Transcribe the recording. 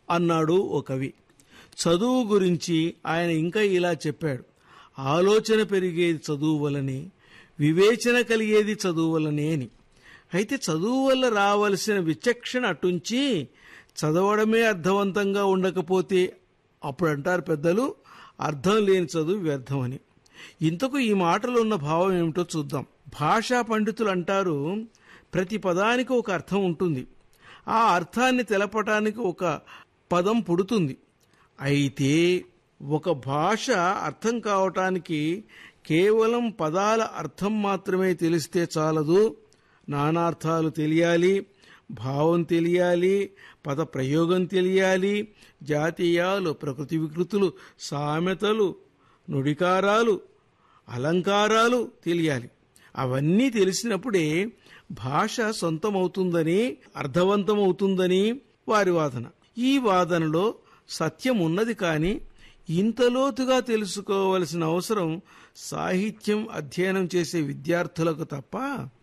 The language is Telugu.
అన్నాడు ఓ కవి చదువు గురించి ఆయన ఇంకా ఇలా చెప్పాడు ఆలోచన పెరిగేది చదువు వలనే వివేచన కలిగేది చదువు వలనే అని అయితే చదువు వల్ల రావలసిన విచక్షణ అటుంచి చదవడమే అర్థవంతంగా ఉండకపోతే అప్పుడు అంటారు పెద్దలు అర్థం లేని చదువు వ్యర్థమని ఇంతకు ఈ మాటలో ఉన్న భావం ఏమిటో చూద్దాం భాషా పండితులు అంటారు ప్రతి పదానికి ఒక అర్థం ఉంటుంది ఆ అర్థాన్ని తెలపటానికి ఒక పదం పుడుతుంది అయితే ఒక భాష అర్థం కావటానికి కేవలం పదాల అర్థం మాత్రమే తెలిస్తే చాలదు నానార్థాలు తెలియాలి భావం తెలియాలి పద ప్రయోగం తెలియాలి జాతీయాలు ప్రకృతి వికృతులు సామెతలు నుడికారాలు అలంకారాలు తెలియాలి అవన్నీ తెలిసినప్పుడే భాష సొంతమవుతుందని అర్థవంతమవుతుందని వారి వాదన ఈ వాదనలో సత్యం ఉన్నది కానీ ఇంత లోతుగా తెలుసుకోవలసిన అవసరం సాహిత్యం అధ్యయనం చేసే విద్యార్థులకు తప్ప